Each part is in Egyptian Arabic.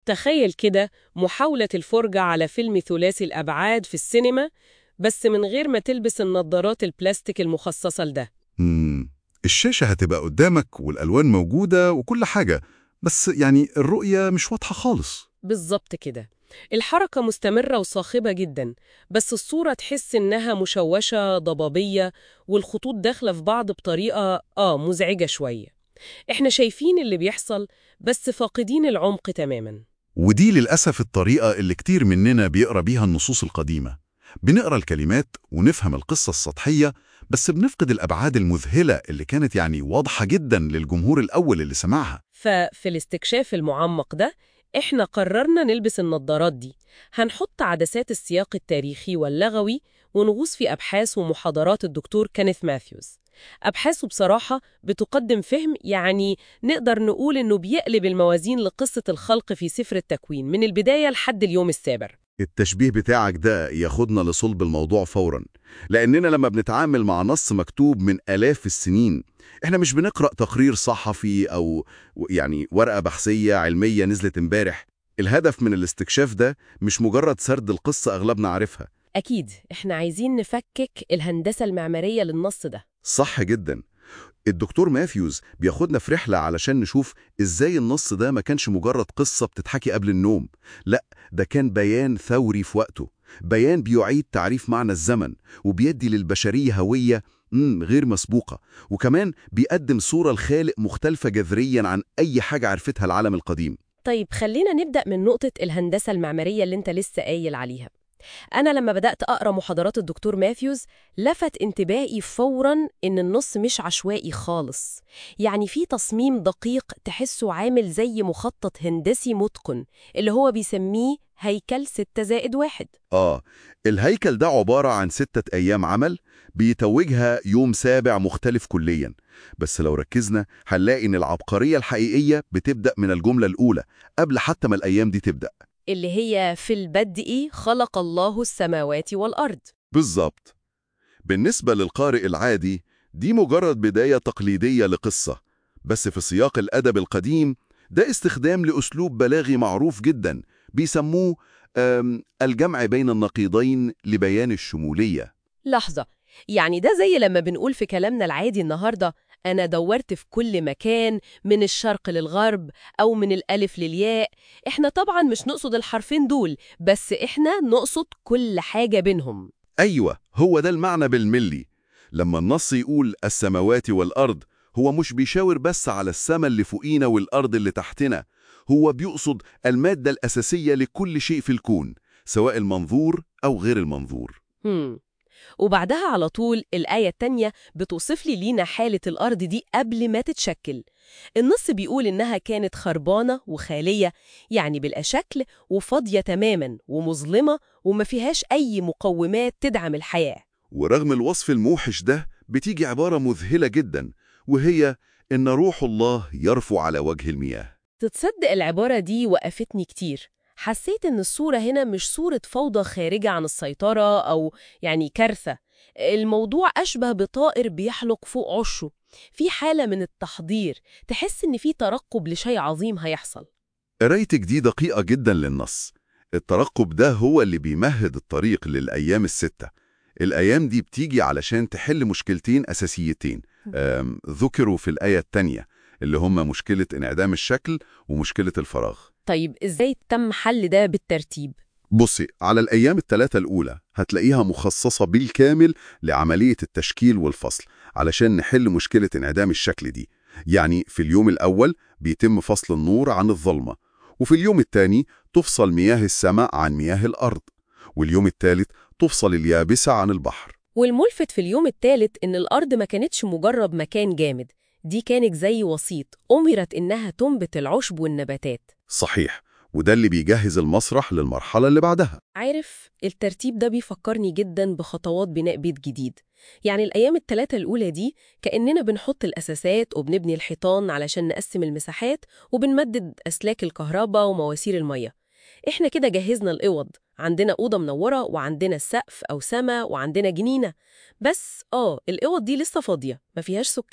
تخيل كده محاولة الفرجة على فيلم ثلاثي الأبعاد في السينما بس من غير ما تلبس النظارات البلاستيك المخصصة لده مم. الشاشة هتبقى قدامك والألوان موجودة وكل حاجة بس يعني الرؤية مش واضحة خالص بالظبط كده الحركة مستمرة وصاخبة جدا بس الصورة تحس إنها مشوشة ضبابية والخطوط داخلة في بعض بطريقة آه مزعجة شوية إحنا شايفين اللي بيحصل بس فاقدين العمق تماما ودي للأسف الطريقة اللي كتير مننا بيقرأ بيها النصوص القديمة بنقرأ الكلمات ونفهم القصة السطحية بس بنفقد الأبعاد المذهلة اللي كانت يعني واضحة جدا للجمهور الأول اللي سمعها ففي الاستكشاف المعمق ده إحنا قررنا نلبس النظارات دي هنحط عدسات السياق التاريخي واللغوي ونغوص في أبحاث ومحاضرات الدكتور كينيث ماثيوز أبحاثه بصراحة بتقدم فهم يعني نقدر نقول إنه بيقلب الموازين لقصة الخلق في سفر التكوين من البداية لحد اليوم السابر التشبيه بتاعك ده ياخدنا لصلب الموضوع فورا لأننا لما بنتعامل مع نص مكتوب من آلاف السنين احنا مش بنقرأ تقرير صحفي أو يعني ورقة بحثية علمية نزلت امبارح الهدف من الاستكشاف ده مش مجرد سرد القصة أغلبنا عارفها أكيد إحنا عايزين نفكك الهندسة المعمارية للنص ده صح جدا الدكتور ماثيوز بياخدنا في رحلة علشان نشوف ازاي النص ده ما كانش مجرد قصة بتتحكي قبل النوم لا ده كان بيان ثوري في وقته بيان بيعيد تعريف معنى الزمن وبيدي للبشرية هوية مم غير مسبوقة وكمان بيقدم صورة الخالق مختلفة جذريا عن أي حاجة عرفتها العالم القديم طيب خلينا نبدأ من نقطة الهندسة المعمارية اللي انت لسه قايل عليها أنا لما بدأت أقرأ محاضرات الدكتور ماثيوز لفت انتباهي فوراً إن النص مش عشوائي خالص يعني في تصميم دقيق تحسه عامل زي مخطط هندسي متقن اللي هو بيسميه هيكل ستة زائد واحد آه الهيكل ده عبارة عن ستة أيام عمل بيتوجها يوم سابع مختلف كليا بس لو ركزنا هنلاقي إن العبقرية الحقيقية بتبدأ من الجملة الأولى قبل حتى ما الأيام دي تبدأ اللي هي في البدء خلق الله السماوات والأرض بالظبط بالنسبة للقارئ العادي دي مجرد بداية تقليدية لقصة بس في سياق الأدب القديم ده استخدام لأسلوب بلاغي معروف جدا بيسموه آم، الجمع بين النقيضين لبيان الشمولية لحظة يعني ده زي لما بنقول في كلامنا العادي النهاردة أنا دورت في كل مكان من الشرق للغرب أو من الألف للياء إحنا طبعا مش نقصد الحرفين دول بس إحنا نقصد كل حاجة بينهم أيوة هو ده المعنى بالملي لما النص يقول السماوات والأرض هو مش بيشاور بس على السماء اللي فوقينا والأرض اللي تحتنا هو بيقصد المادة الأساسية لكل شيء في الكون سواء المنظور أو غير المنظور هم. وبعدها على طول الآية التانية بتوصف لي لينا حالة الأرض دي قبل ما تتشكل النص بيقول إنها كانت خربانة وخالية يعني بالأشكل وفاضية تماما ومظلمة وما فيهاش أي مقومات تدعم الحياة ورغم الوصف الموحش ده بتيجي عبارة مذهلة جدا وهي إن روح الله يرفو على وجه المياه تتصدق العبارة دي وقفتني كتير حسيت إن الصورة هنا مش صورة فوضى خارجة عن السيطرة أو يعني كارثة الموضوع أشبه بطائر بيحلق فوق عشه في حالة من التحضير تحس إن في ترقب لشيء عظيم هيحصل قرايتك دي دقيقة جدا للنص الترقب ده هو اللي بيمهد الطريق للأيام الستة الأيام دي بتيجي علشان تحل مشكلتين أساسيتين آم، ذكروا في الآية التانية اللي هما مشكلة انعدام الشكل ومشكلة الفراغ طيب إزاي تم حل ده بالترتيب؟ بصي على الأيام الثلاثة الأولى هتلاقيها مخصصة بالكامل لعملية التشكيل والفصل علشان نحل مشكلة انعدام الشكل دي يعني في اليوم الأول بيتم فصل النور عن الظلمة وفي اليوم الثاني تفصل مياه السماء عن مياه الأرض واليوم الثالث تفصل اليابسة عن البحر والملفت في اليوم الثالث إن الأرض ما كانتش مجرد مكان جامد دي كانت زي وسيط أمرت إنها تنبت العشب والنباتات صحيح وده اللي بيجهز المسرح للمرحلة اللي بعدها عارف الترتيب ده بيفكرني جدا بخطوات بناء بيت جديد يعني الأيام الثلاثة الأولى دي كأننا بنحط الأساسات وبنبني الحيطان علشان نقسم المساحات وبنمدد أسلاك الكهرباء ومواسير المية إحنا كده جهزنا الأوض عندنا أوضة منورة وعندنا السقف أو سما وعندنا جنينة بس آه الأوض دي لسه فاضية ما فيهاش سكان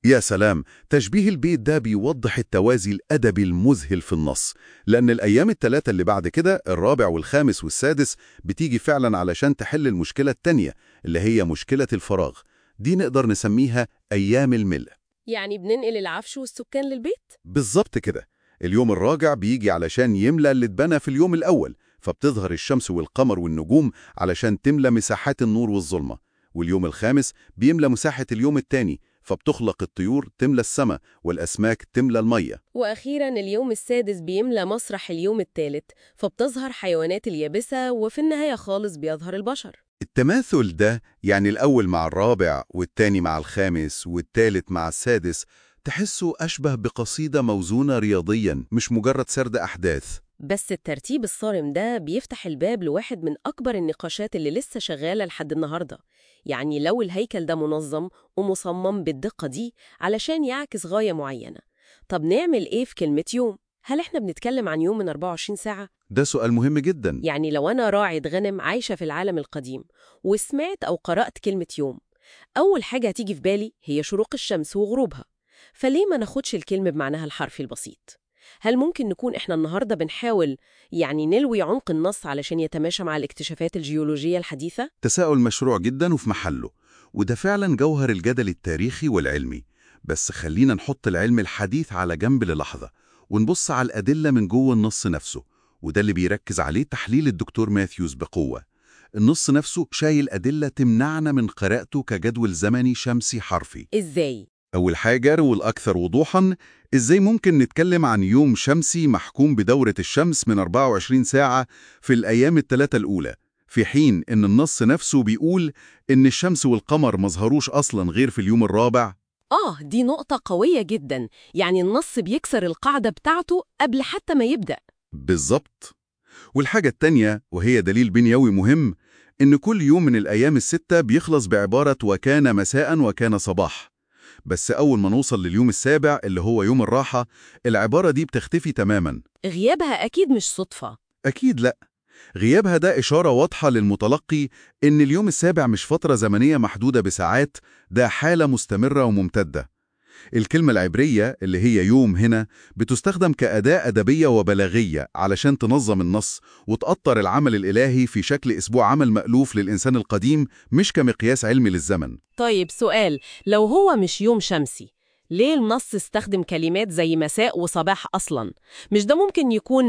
يا سلام تشبيه البيت ده بيوضح التوازي الأدبي المذهل في النص لأن الأيام الثلاثة اللي بعد كده الرابع والخامس والسادس بتيجي فعلا علشان تحل المشكلة التانية اللي هي مشكلة الفراغ دي نقدر نسميها أيام الملء يعني بننقل العفش والسكان للبيت؟ بالظبط كده اليوم الراجع بيجي علشان يملى اللي اتبنى في اليوم الأول فبتظهر الشمس والقمر والنجوم علشان تملى مساحات النور والظلمة واليوم الخامس بيملى مساحة اليوم التاني فبتخلق الطيور تملى السماء والأسماك تملى المية وأخيرا اليوم السادس بيملى مسرح اليوم الثالث فبتظهر حيوانات اليابسة وفي النهاية خالص بيظهر البشر التماثل ده يعني الأول مع الرابع والتاني مع الخامس والتالت مع السادس تحسه أشبه بقصيدة موزونة رياضيا مش مجرد سرد أحداث بس الترتيب الصارم ده بيفتح الباب لواحد من أكبر النقاشات اللي لسه شغالة لحد النهاردة يعني لو الهيكل ده منظم ومصمم بالدقة دي علشان يعكس غاية معينة طب نعمل إيه في كلمة يوم؟ هل إحنا بنتكلم عن يوم من 24 ساعة؟ ده سؤال مهم جدا يعني لو أنا راعية غنم عايشة في العالم القديم وسمعت أو قرأت كلمة يوم أول حاجة هتيجي في بالي هي شروق الشمس وغروبها فليه ما ناخدش الكلمة بمعناها الحرفي البسيط؟ هل ممكن نكون إحنا النهاردة بنحاول يعني نلوي عمق النص علشان يتماشى مع الاكتشافات الجيولوجية الحديثة؟ تساؤل مشروع جدا وفي محله وده فعلا جوهر الجدل التاريخي والعلمي بس خلينا نحط العلم الحديث على جنب للحظة ونبص على الأدلة من جوه النص نفسه وده اللي بيركز عليه تحليل الدكتور ماثيوز بقوة النص نفسه شايل أدلة تمنعنا من قراءته كجدول زمني شمسي حرفي إزاي؟ أول حاجة والأكثر وضوحاً إزاي ممكن نتكلم عن يوم شمسي محكوم بدورة الشمس من 24 ساعة في الأيام الثلاثة الأولى في حين إن النص نفسه بيقول إن الشمس والقمر مظهروش أصلاً غير في اليوم الرابع آه دي نقطة قوية جدا يعني النص بيكسر القاعدة بتاعته قبل حتى ما يبدأ بالظبط والحاجة التانية وهي دليل بنيوي مهم إن كل يوم من الأيام الستة بيخلص بعبارة وكان مساء وكان صباح بس أول ما نوصل لليوم السابع اللي هو يوم الراحة العبارة دي بتختفي تماماً غيابها أكيد مش صدفة أكيد لأ غيابها ده إشارة واضحة للمتلقي إن اليوم السابع مش فترة زمنية محدودة بساعات ده حالة مستمرة وممتدة الكلمة العبرية اللي هي يوم هنا بتستخدم كأداة أدبية وبلاغية علشان تنظم النص وتأطر العمل الإلهي في شكل أسبوع عمل مألوف للإنسان القديم مش كمقياس علمي للزمن طيب سؤال لو هو مش يوم شمسي ليه النص استخدم كلمات زي مساء وصباح أصلا؟ مش ده ممكن يكون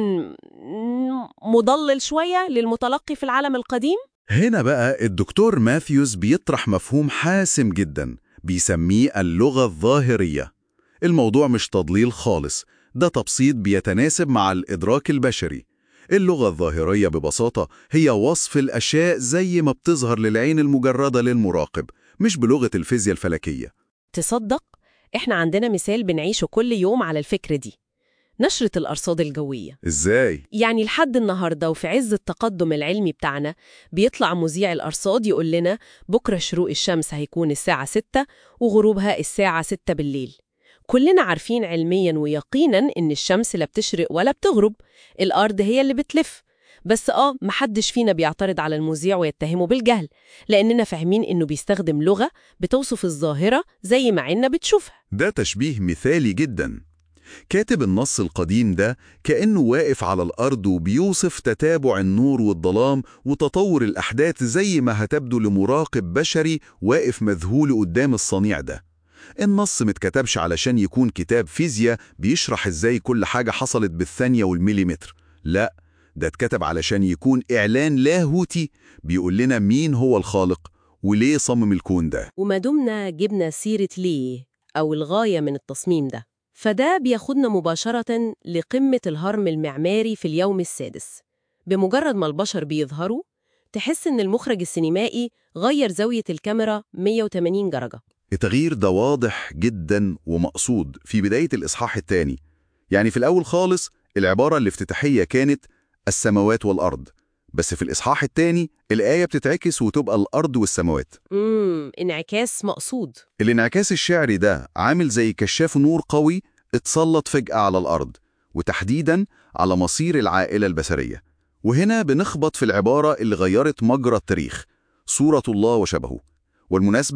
مضلل شوية للمتلقي في العالم القديم؟ هنا بقى الدكتور ماثيوز بيطرح مفهوم حاسم جدا بيسميه اللغة الظاهرية الموضوع مش تضليل خالص ده تبسيط بيتناسب مع الإدراك البشري اللغة الظاهرية ببساطة هي وصف الأشياء زي ما بتظهر للعين المجردة للمراقب مش بلغة الفيزياء الفلكية تصدق؟ إحنا عندنا مثال بنعيشه كل يوم على الفكرة دي نشرة الأرصاد الجوية إزاي؟ يعني لحد النهاردة وفي عز التقدم العلمي بتاعنا بيطلع مذيع الأرصاد يقول لنا بكرة شروق الشمس هيكون الساعة 6 وغروبها الساعة 6 بالليل كلنا عارفين علميا ويقينا إن الشمس لا بتشرق ولا بتغرب الأرض هي اللي بتلف بس آه محدش فينا بيعترض على المذيع ويتهمه بالجهل لأننا فاهمين إنه بيستخدم لغة بتوصف الظاهرة زي ما عيننا بتشوفها ده تشبيه مثالي جدا كاتب النص القديم ده كأنه واقف على الأرض وبيوصف تتابع النور والظلام وتطور الأحداث زي ما هتبدو لمراقب بشري واقف مذهول قدام الصنيع ده النص متكتبش علشان يكون كتاب فيزياء بيشرح ازاي كل حاجة حصلت بالثانية والمليمتر لا ده اتكتب علشان يكون إعلان لاهوتي بيقول لنا مين هو الخالق وليه صمم الكون ده وما دمنا جبنا سيرة ليه أو الغاية من التصميم ده فده بياخدنا مباشرة لقمة الهرم المعماري في اليوم السادس بمجرد ما البشر بيظهروا تحس إن المخرج السينمائي غير زاوية الكاميرا 180 درجة التغيير ده واضح جدا ومقصود في بداية الإصحاح الثاني يعني في الأول خالص العبارة الافتتاحية كانت السماوات والأرض بس في الإصحاح الثاني الآية بتتعكس وتبقى الأرض والسماوات امم انعكاس مقصود الانعكاس الشعري ده عامل زي كشاف نور قوي اتسلط فجأة على الأرض وتحديداً على مصير العائلة البشرية وهنا بنخبط في العبارة اللي غيرت مجرى التاريخ صورة الله وشبهه والمناسبة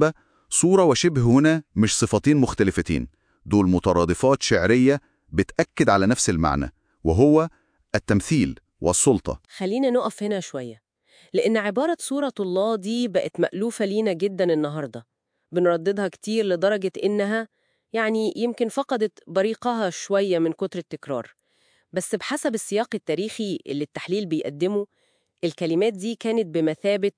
صورة وشبه هنا مش صفتين مختلفتين دول مترادفات شعرية بتأكد على نفس المعنى وهو التمثيل والسلطة خلينا نقف هنا شوية لأن عبارة صورة الله دي بقت مألوفة لينا جدا النهاردة بنرددها كتير لدرجة إنها يعني يمكن فقدت بريقها شوية من كتر التكرار بس بحسب السياق التاريخي اللي التحليل بيقدمه الكلمات دي كانت بمثابة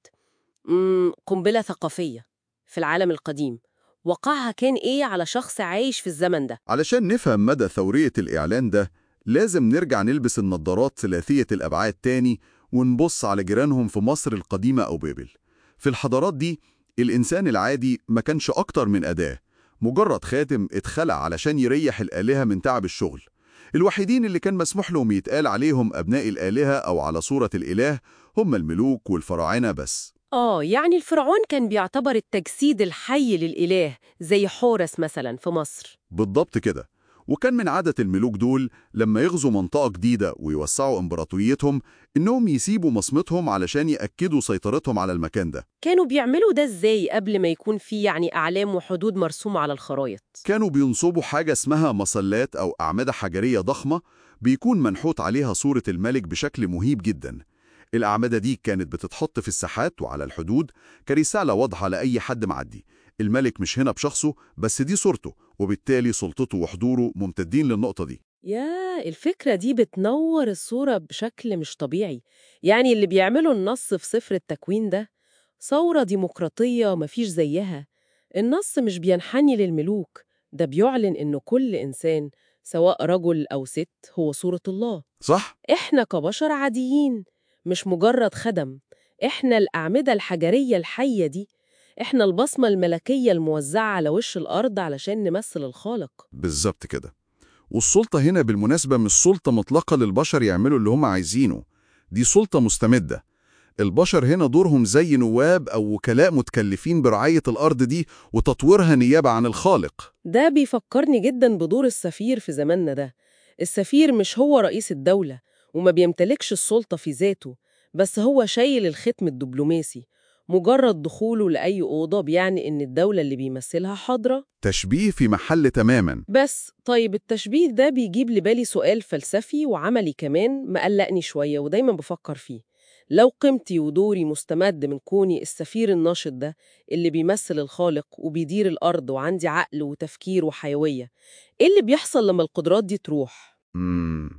مم، قنبلة ثقافية في العالم القديم وقعها كان إيه على شخص عايش في الزمن ده علشان نفهم مدى ثورية الإعلان ده لازم نرجع نلبس النظارات ثلاثية الأبعاد تاني ونبص على جيرانهم في مصر القديمة أو بابل في الحضارات دي الإنسان العادي ما كانش أكتر من أداة مجرد خاتم اتخلق علشان يريح الآلهة من تعب الشغل الوحيدين اللي كان مسموح لهم يتقال عليهم أبناء الآلهة أو على صورة الإله هم الملوك والفراعنة بس آه يعني الفرعون كان بيعتبر التجسيد الحي للإله زي حورس مثلا في مصر بالضبط كده وكان من عادة الملوك دول لما يغزوا منطقة جديدة ويوسعوا إمبراطوريتهم إنهم يسيبوا مصمتهم علشان يأكدوا سيطرتهم على المكان ده كانوا بيعملوا ده إزاي قبل ما يكون في يعني أعلام وحدود مرسومة على الخرايط كانوا بينصبوا حاجة اسمها مصلات أو أعمدة حجرية ضخمة بيكون منحوت عليها صورة الملك بشكل مهيب جدا الأعمدة دي كانت بتتحط في الساحات وعلى الحدود كرسالة واضحة لأي حد معدي الملك مش هنا بشخصه بس دي صورته وبالتالي سلطته وحضوره ممتدين للنقطة دي يا الفكرة دي بتنور الصورة بشكل مش طبيعي يعني اللي بيعملوا النص في سفر التكوين ده ثورة ديمقراطية مفيش زيها النص مش بينحني للملوك ده بيعلن إنه كل إنسان سواء رجل أو ست هو صورة الله صح؟ إحنا كبشر عاديين مش مجرد خدم إحنا الأعمدة الحجرية الحية دي إحنا البصمة الملكية الموزعة على وش الأرض علشان نمثل الخالق بالظبط كده والسلطة هنا بالمناسبة مش سلطة مطلقة للبشر يعملوا اللي هم عايزينه دي سلطة مستمدة البشر هنا دورهم زي نواب أو وكلاء متكلفين برعاية الأرض دي وتطويرها نيابة عن الخالق ده بيفكرني جدا بدور السفير في زماننا ده السفير مش هو رئيس الدولة وما بيمتلكش السلطة في ذاته بس هو شايل الختم الدبلوماسي مجرد دخوله لأي أوضة بيعني إن الدولة اللي بيمثلها حاضرة تشبيه في محل تماما بس طيب التشبيه ده بيجيب لبالي سؤال فلسفي وعملي كمان مقلقني شوية ودايما بفكر فيه لو قيمتي ودوري مستمد من كوني السفير الناشط ده اللي بيمثل الخالق وبيدير الأرض وعندي عقل وتفكير وحيوية إيه اللي بيحصل لما القدرات دي تروح؟ مم.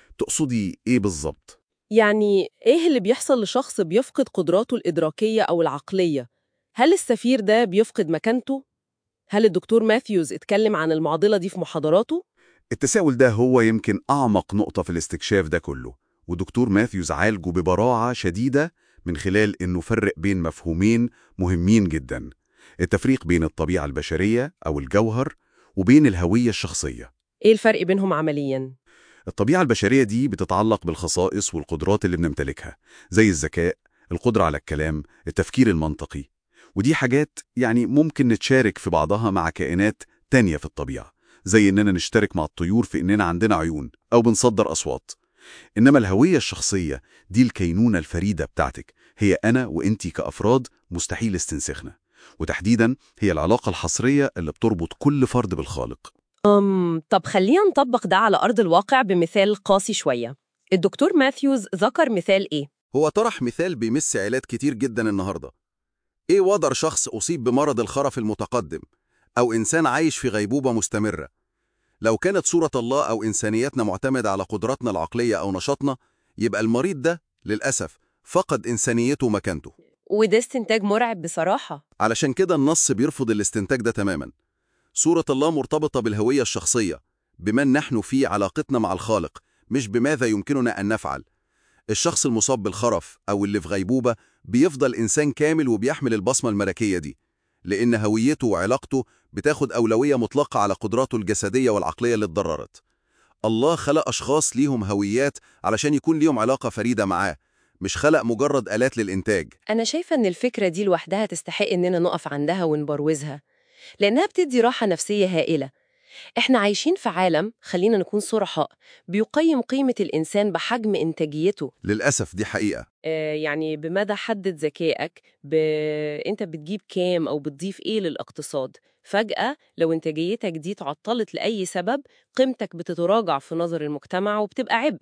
تقصدي إيه بالظبط؟ يعني إيه اللي بيحصل لشخص بيفقد قدراته الإدراكية أو العقلية؟ هل السفير ده بيفقد مكانته؟ هل الدكتور ماثيوز اتكلم عن المعضلة دي في محاضراته؟ التساؤل ده هو يمكن أعمق نقطة في الاستكشاف ده كله ودكتور ماثيوز عالجه ببراعة شديدة من خلال إنه فرق بين مفهومين مهمين جدا التفريق بين الطبيعة البشرية أو الجوهر وبين الهوية الشخصية إيه الفرق بينهم عملياً؟ الطبيعة البشرية دي بتتعلق بالخصائص والقدرات اللي بنمتلكها زي الذكاء، القدرة على الكلام، التفكير المنطقي ودي حاجات يعني ممكن نتشارك في بعضها مع كائنات تانية في الطبيعة زي إننا نشترك مع الطيور في إننا عندنا عيون أو بنصدر أصوات إنما الهوية الشخصية دي الكينونة الفريدة بتاعتك هي أنا وإنتي كأفراد مستحيل استنسخنا وتحديدا هي العلاقة الحصرية اللي بتربط كل فرد بالخالق أم طب خلينا نطبق ده على أرض الواقع بمثال قاسي شوية الدكتور ماثيوز ذكر مثال إيه؟ هو طرح مثال بيمس عائلات كتير جدا النهارده. إيه وضع شخص أصيب بمرض الخرف المتقدم أو إنسان عايش في غيبوبة مستمرة؟ لو كانت صورة الله أو إنسانيتنا معتمدة على قدراتنا العقلية أو نشاطنا، يبقى المريض ده للأسف فقد إنسانيته ومكانته. وده استنتاج مرعب بصراحة علشان كده النص بيرفض الاستنتاج ده تماما. صورة الله مرتبطة بالهوية الشخصية، بمن نحن في علاقتنا مع الخالق، مش بماذا يمكننا أن نفعل. الشخص المصاب بالخرف أو اللي في غيبوبة بيفضل إنسان كامل وبيحمل البصمة الملكية دي لأن هويته وعلاقته بتاخد أولوية مطلقة على قدراته الجسدية والعقلية اللي اتضررت الله خلق أشخاص ليهم هويات علشان يكون ليهم علاقة فريدة معاه مش خلق مجرد آلات للإنتاج أنا شايفة إن الفكرة دي لوحدها تستحق إننا نقف عندها ونبروزها لأنها بتدي راحة نفسية هائلة إحنا عايشين في عالم خلينا نكون صرحاء بيقيم قيمة الإنسان بحجم إنتاجيته للأسف دي حقيقة آه، يعني بمدى حدد ذكائك ب... انت بتجيب كام او بتضيف ايه للاقتصاد فجأة لو انتاجيتك دي اتعطلت لأي سبب قيمتك بتتراجع في نظر المجتمع وبتبقى عبء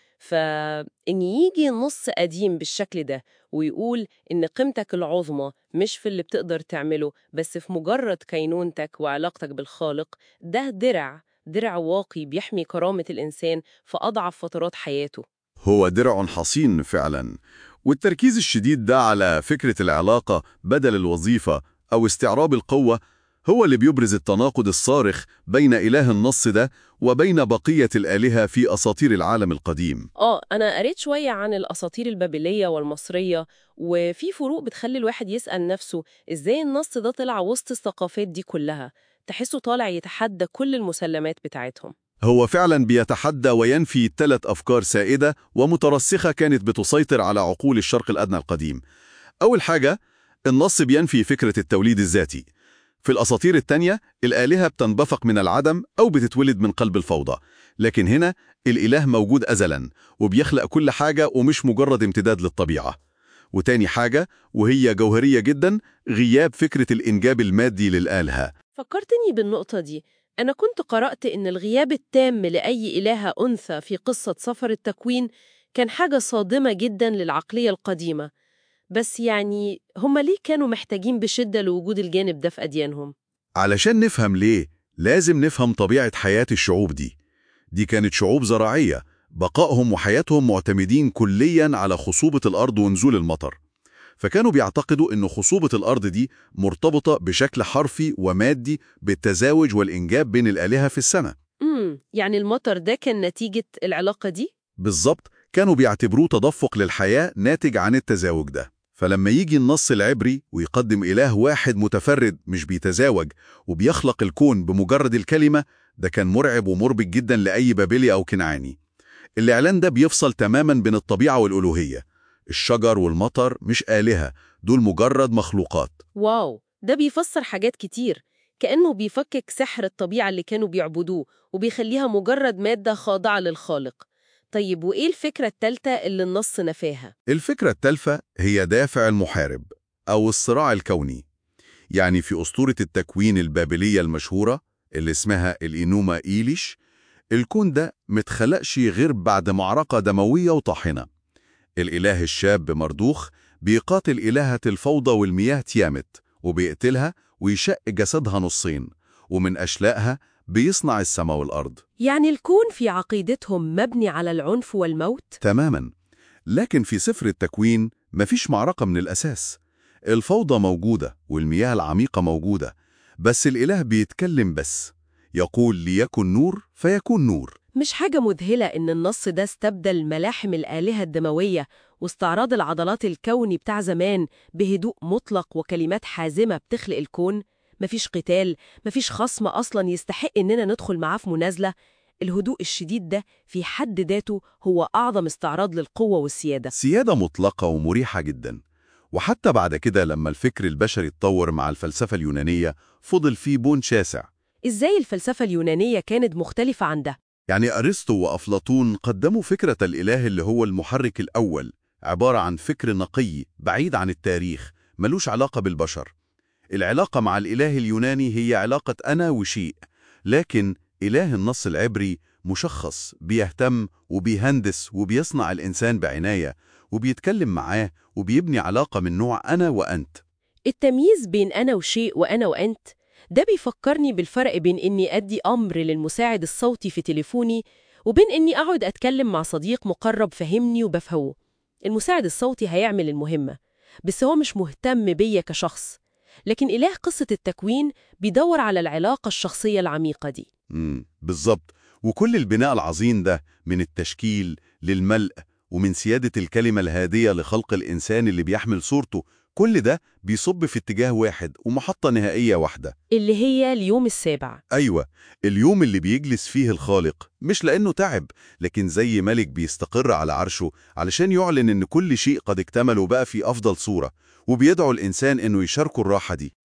فإن يجي نص قديم بالشكل ده ويقول إن قيمتك العظمى مش في اللي بتقدر تعمله بس في مجرد كينونتك وعلاقتك بالخالق ده درع درع واقي بيحمي كرامة الإنسان في أضعف فترات حياته هو درع حصين فعلا والتركيز الشديد ده على فكرة العلاقة بدل الوظيفة أو استعراب القوة هو اللي بيبرز التناقض الصارخ بين إله النص ده وبين بقية الآلهة في أساطير العالم القديم آه أنا قريت شوية عن الأساطير البابلية والمصرية وفي فروق بتخلي الواحد يسأل نفسه إزاي النص ده طلع وسط الثقافات دي كلها تحسه طالع يتحدى كل المسلمات بتاعتهم هو فعلا بيتحدى وينفي ثلاث أفكار سائدة ومترسخة كانت بتسيطر على عقول الشرق الأدنى القديم أول حاجة النص بينفي فكرة التوليد الذاتي في الأساطير التانية الآلهة بتنبثق من العدم أو بتتولد من قلب الفوضى لكن هنا الإله موجود أزلا وبيخلق كل حاجة ومش مجرد امتداد للطبيعة وتاني حاجة وهي جوهرية جدا غياب فكرة الإنجاب المادي للآلهة فكرتني بالنقطة دي أنا كنت قرأت إن الغياب التام لأي إلهة أنثى في قصة سفر التكوين كان حاجة صادمة جدا للعقلية القديمة بس يعني هم ليه كانوا محتاجين بشدة لوجود الجانب ده في أديانهم؟ علشان نفهم ليه لازم نفهم طبيعة حياة الشعوب دي دي كانت شعوب زراعية بقائهم وحياتهم معتمدين كليا على خصوبة الأرض ونزول المطر فكانوا بيعتقدوا أن خصوبة الأرض دي مرتبطة بشكل حرفي ومادي بالتزاوج والإنجاب بين الآلهة في السنة امم يعني المطر ده كان نتيجة العلاقة دي؟ بالظبط كانوا بيعتبروه تدفق للحياة ناتج عن التزاوج ده فلما يجي النص العبري ويقدم إله واحد متفرد مش بيتزاوج وبيخلق الكون بمجرد الكلمة ده كان مرعب ومربك جدا لأي بابلي أو كنعاني الإعلان ده بيفصل تماما بين الطبيعة والألوهية الشجر والمطر مش آلهة دول مجرد مخلوقات واو ده بيفسر حاجات كتير كأنه بيفكك سحر الطبيعة اللي كانوا بيعبدوه وبيخليها مجرد مادة خاضعة للخالق طيب وإيه الفكرة التالتة اللي النص نفاها؟ الفكرة التالفة هي دافع المحارب أو الصراع الكوني يعني في أسطورة التكوين البابلية المشهورة اللي اسمها الإنوما إيليش الكون ده متخلقش غير بعد معركة دموية وطاحنة الإله الشاب مردوخ بيقاتل إلهة الفوضى والمياه تيامت وبيقتلها ويشق جسدها نصين ومن أشلائها بيصنع السماء والأرض يعني الكون في عقيدتهم مبني على العنف والموت؟ تماما لكن في سفر التكوين مفيش معركة من الأساس الفوضى موجودة والمياه العميقة موجودة بس الإله بيتكلم بس يقول ليكن نور فيكون نور مش حاجة مذهلة إن النص ده استبدل ملاحم الآلهة الدموية واستعراض العضلات الكوني بتاع زمان بهدوء مطلق وكلمات حازمة بتخلق الكون مفيش قتال مفيش خصم أصلا يستحق إننا ندخل معاه في منازلة الهدوء الشديد ده في حد ذاته هو أعظم استعراض للقوة والسيادة سيادة مطلقة ومريحة جدا وحتى بعد كده لما الفكر البشري اتطور مع الفلسفة اليونانية فضل فيه بون شاسع إزاي الفلسفة اليونانية كانت مختلفة عن ده؟ يعني أرسطو وأفلاطون قدموا فكرة الإله اللي هو المحرك الأول عبارة عن فكر نقي بعيد عن التاريخ ملوش علاقة بالبشر العلاقة مع الإله اليوناني هي علاقة أنا وشيء لكن إله النص العبري مشخص بيهتم وبيهندس وبيصنع الإنسان بعناية وبيتكلم معاه وبيبني علاقة من نوع أنا وأنت التمييز بين أنا وشيء وأنا وأنت ده بيفكرني بالفرق بين إني أدي أمر للمساعد الصوتي في تليفوني وبين إني أقعد أتكلم مع صديق مقرب فهمني وبفهمه المساعد الصوتي هيعمل المهمة بس هو مش مهتم بيا كشخص لكن إله قصة التكوين بيدور على العلاقة الشخصية العميقة دي مم. بالظبط وكل البناء العظيم ده من التشكيل للملء ومن سيادة الكلمة الهادية لخلق الإنسان اللي بيحمل صورته كل ده بيصب في اتجاه واحد ومحطة نهائية واحدة اللي هي اليوم السابع أيوة اليوم اللي بيجلس فيه الخالق مش لأنه تعب لكن زي ملك بيستقر على عرشه علشان يعلن إن كل شيء قد اكتمل وبقى في أفضل صورة وبيدعو الإنسان إنه يشاركه الراحة دي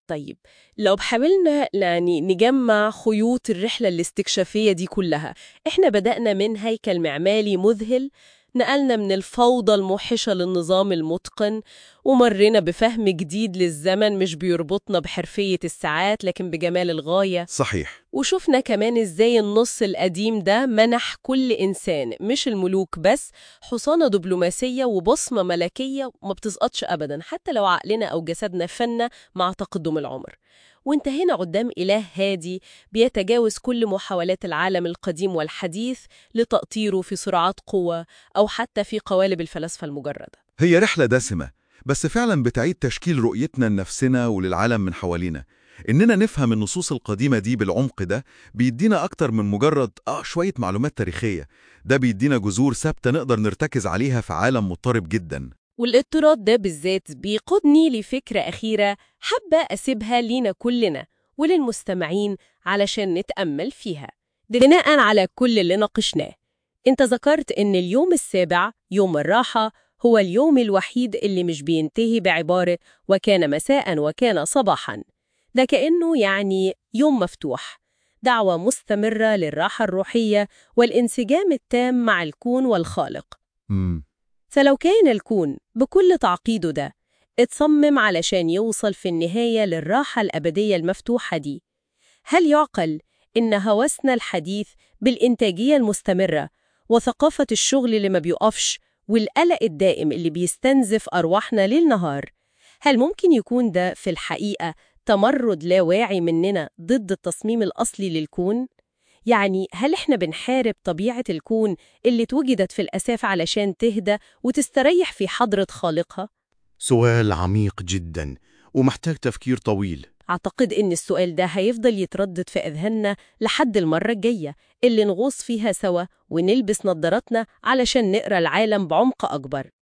طيب لو بحاولنا يعني نجمع خيوط الرحلة الاستكشافية دي كلها إحنا بدأنا من هيكل معماري مذهل نقلنا من الفوضى الموحشة للنظام المتقن ومرينا بفهم جديد للزمن مش بيربطنا بحرفية الساعات لكن بجمال الغاية صحيح وشفنا كمان إزاي النص القديم ده منح كل إنسان مش الملوك بس حصانة دبلوماسية وبصمة ملكية ما بتسقطش أبدا حتى لو عقلنا أو جسدنا فنى مع تقدم العمر وانت هنا قدام إله هادي بيتجاوز كل محاولات العالم القديم والحديث لتأطيره في صراعات قوة أو حتى في قوالب الفلاسفة المجردة هي رحلة دسمة بس فعلا بتعيد تشكيل رؤيتنا لنفسنا وللعالم من حوالينا إننا نفهم النصوص القديمة دي بالعمق ده بيدينا أكتر من مجرد آه شوية معلومات تاريخية ده بيدينا جذور ثابتة نقدر نرتكز عليها في عالم مضطرب جدا والاضطراد ده بالذات بيقودني لفكرة أخيرة حابة أسيبها لينا كلنا وللمستمعين علشان نتأمل فيها بناء على كل اللي ناقشناه انت ذكرت ان اليوم السابع يوم الراحة هو اليوم الوحيد اللي مش بينتهي بعبارة وكان مساء وكان صباحا ده كأنه يعني يوم مفتوح دعوة مستمرة للراحة الروحية والانسجام التام مع الكون والخالق مم. فلو كان الكون بكل تعقيده ده اتصمم علشان يوصل في النهاية للراحة الأبدية المفتوحة دي هل يعقل إن هوسنا الحديث بالإنتاجية المستمرة وثقافة الشغل اللي ما بيقفش والقلق الدائم اللي بيستنزف أرواحنا ليل نهار هل ممكن يكون ده في الحقيقة تمرد لا واعي مننا ضد التصميم الأصلي للكون؟ يعني هل إحنا بنحارب طبيعة الكون اللي اتوجدت في الأساس علشان تهدى وتستريح في حضرة خالقها؟ سؤال عميق جدا ومحتاج تفكير طويل أعتقد إن السؤال ده هيفضل يتردد في أذهاننا لحد المرة الجاية اللي نغوص فيها سوا ونلبس نظاراتنا علشان نقرأ العالم بعمق أكبر